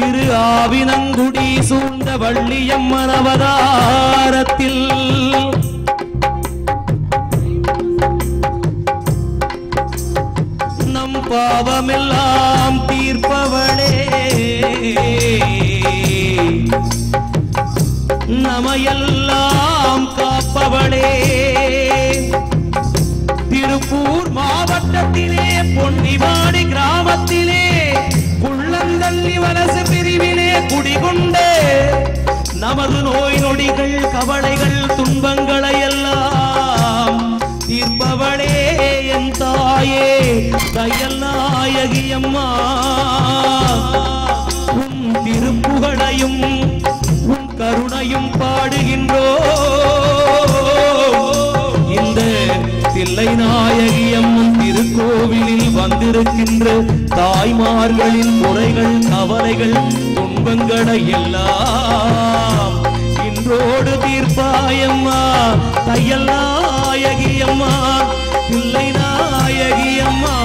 திரு ஆவினங்குடி சூழ்ந்த வள்ளியம்மன் அவதாரத்தில் நம் பாவமெல்லாம் தீர்ப்பவளே நமையெல்லாம் காப்பவளே திருப்பூர் மாவட்டத்திலே பொன்னிவாடி கிராமத்திலே குள்ளந்தள்ளி வலசு பிரிவிலே குடிகொண்டு நமது நோய் நொடிகள் கவலைகள் துன்பங்களை எல்லாம் தீர்ப்பவளே என் தாயே தையல் நாயகி அம்மா உன் திருப்புகழையும் உன் கருணையும் பாடுகின்றோ இந்த தில்லை நாயகி அம்மன் திருக்கோவிலில் வந்திருக்கின்ற தாய்மார்களின் குறைகள் கவலைகள் துன்பங்களை எல்லாம் இன்றோடு தீர்ப்பாயம்மா தையல் நாயகி அம்மா தில்லை நாயகி அம்மா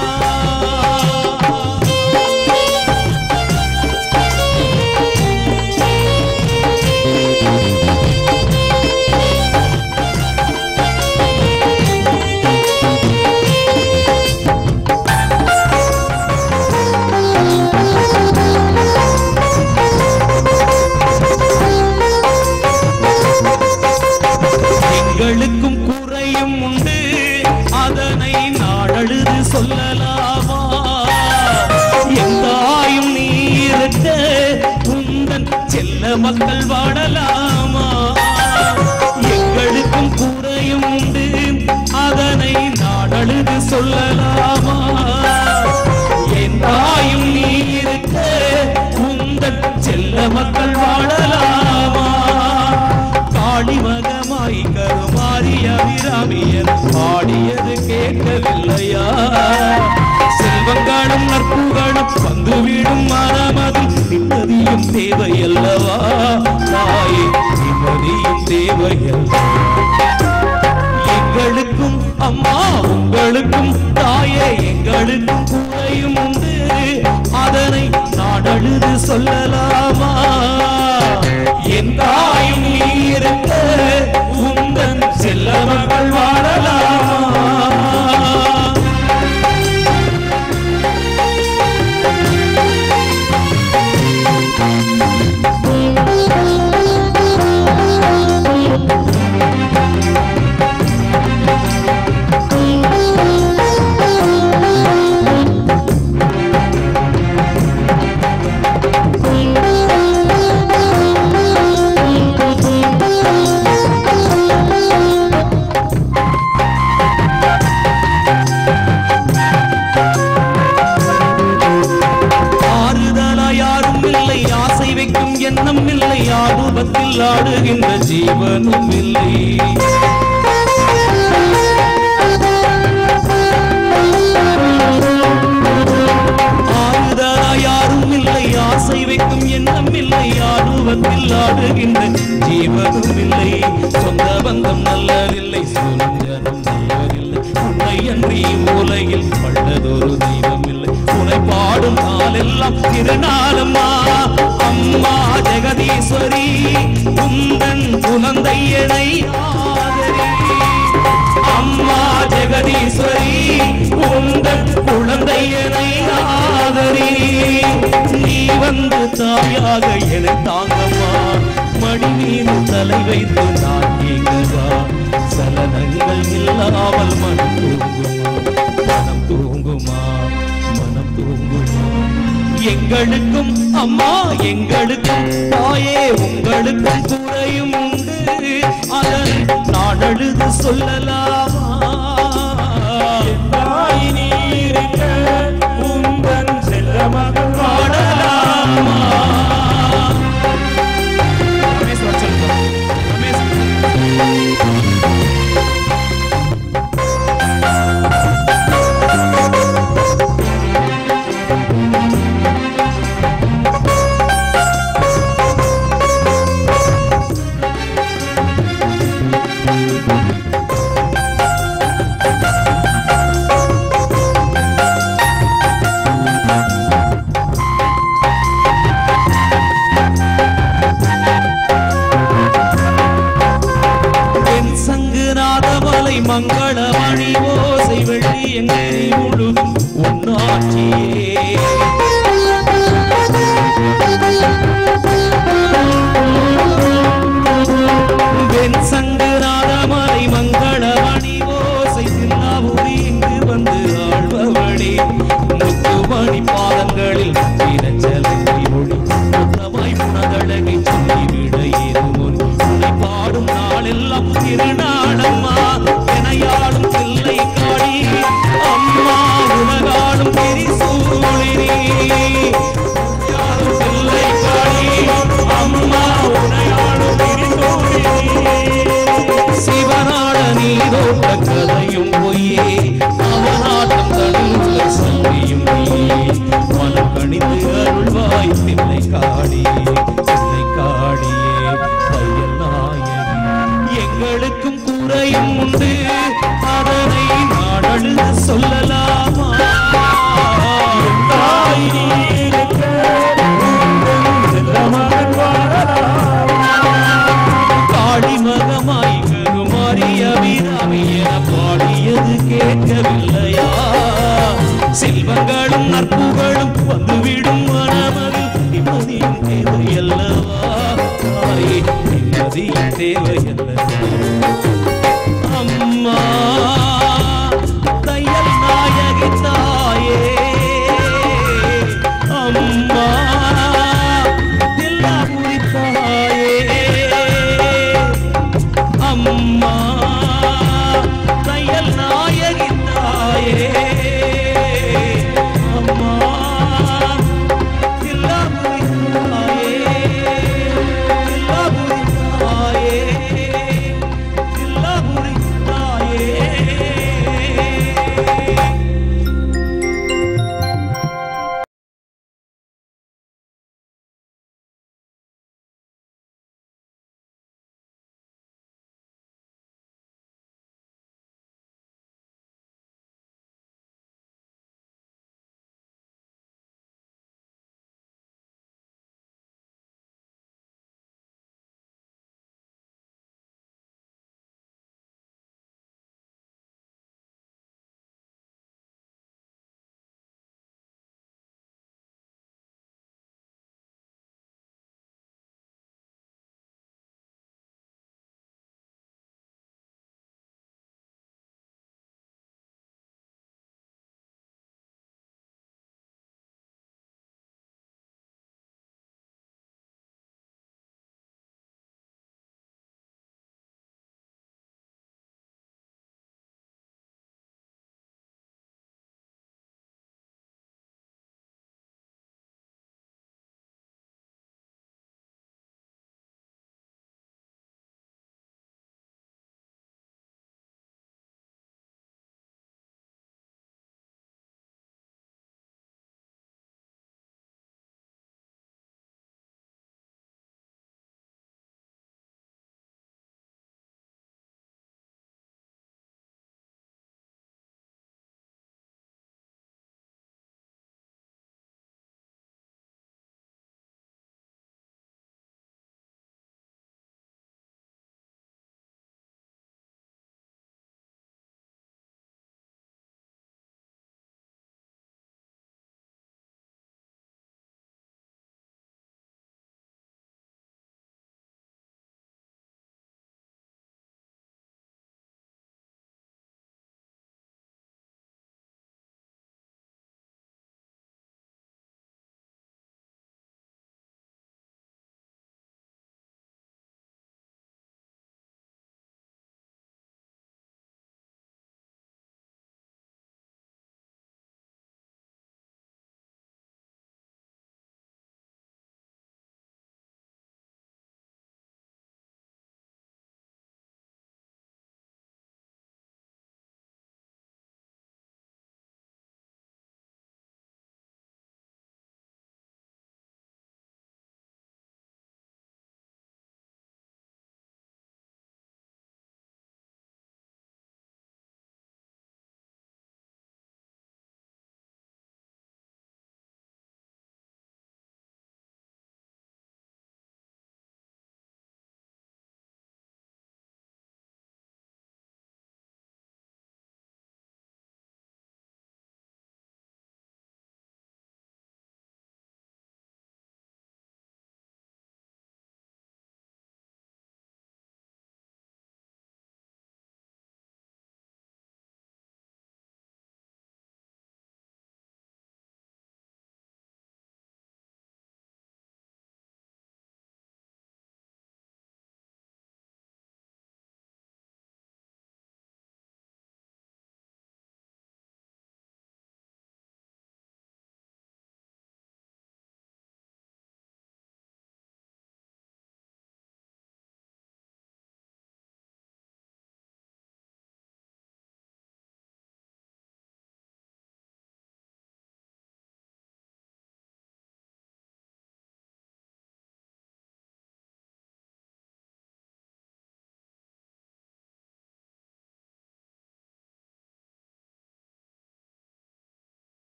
எங்களுக்கும் குறையும் உண்டு அதனை நாடழுது சொல்லலாமா எந்தாயும் நீ இருக்க உந்தன் செல்ல மக்கள் வாழலாமா எங்களுக்கும் குறையும் உண்டு அதனை நாடழுது சொல்லலாமா எந்தாயும் நீ இருக்க உந்தன் செல்ல மக்கள் வாழலாமா காளிமகமாய் கருமாறி அபிராமியன் பாடியது கேட்கவில்லையா செல்வங்களும் நற்புகளும் வந்து விடும் மனமதில் நிம்மதியும் தேவையல்லவா தாயே நிம்மதியும் தேவையல்லவா எங்களுக்கும் அம்மா உங்களுக்கும் தாயே எங்களுக்கும் குறையும் உண்டு அதனை நான் அழுது சொல்லலாமா என் தாயும் நீ இருக்க உந்தன் செல்ல மகள் வாழலாமா ஆறுதலா யாரும் இல்லை ஆசை வைக்கும் எண்ணம் இல்லை ஆர்வத்தில் ஆடுகின்ற ஜீவனும் இல்லை ஆறுதலா யாரும் இல்லை ஆசை வைக்கும் எண்ணம் இல்லை ஆர்வத்தில் ஆடுகின்ற ஜீவனும் இல்லை சொந்த பந்தம் நல்லதில்லை சுனஞ்சனம் நல்லதில்லை உன்னை அன்றி உலகில் பள்ளதொரு தெய்வம் இல்லை உன்னை பாடும் நாளெல்லாம் திருநாளம்மா அம்மா ஜெகதீஸ்வரி உந்தன் குழந்தையனை ஆதரி அம்மா ஜெகதீஸ்வரி உந்தன் குழந்தையனை ஆதரி நீ வந்து தாயாக என தாங்கம்மா மடி மீது தலை வைத்து நான் ஏங்கவா சலனங்கள் இல்லாமல் மனம் தூங்குமா மனம் தூங்குமா மனம் தூங்குமா எங்களுக்கும் அம்மா எங்களுக்கும் தாயே உங்களுக்கும் குறையும் உண்டு அதன் நான் அழுது சொல்லலாமா தாய் நீருக்க உந்தன் செல்ல மகள் வாழலாமா ரமேஷ் வர சொல்லுங்க. ரமேஷ் இளச்சலங்கை ஒளி மொத்தமாய் உனதழகை சொல்லிவிட ஏது மொழி உன்னை பாடும் நாளெல்லாம் திருநாளம்மா எனையாளும் பிள்ளை காடி அம்மா உலகாடும் திரிசூழினி யாரும் பிள்ளை காடி அம்மா உனையாளும் திரிசூழினி சிவனாட நீரோட்ட கதையும் பொய்யே அவனாட்டம் தன்னுள்ள சந்தியும் நீயே மனம் கணிந்து அருள்வாய் தில்லை காடியே தில்லை காடியே தையல் நாயகி எங்களுக்கும் குறையும் உண்டு அதனை நாடழுத சொல்லலாமா தாய் நீ இருக்க, உந்தன் செல்ல மகன் வாழலாம். காளி மகமாய் கருமாறிய வீராமி என பாடியது கேட்கவில்லையா செல்வங்களும் நற்புகளும் வந்துவிடும் மனமதில் நிம்மதியும் தேவையல்லவா தாயே நிம்மதியும் தேவையல்ல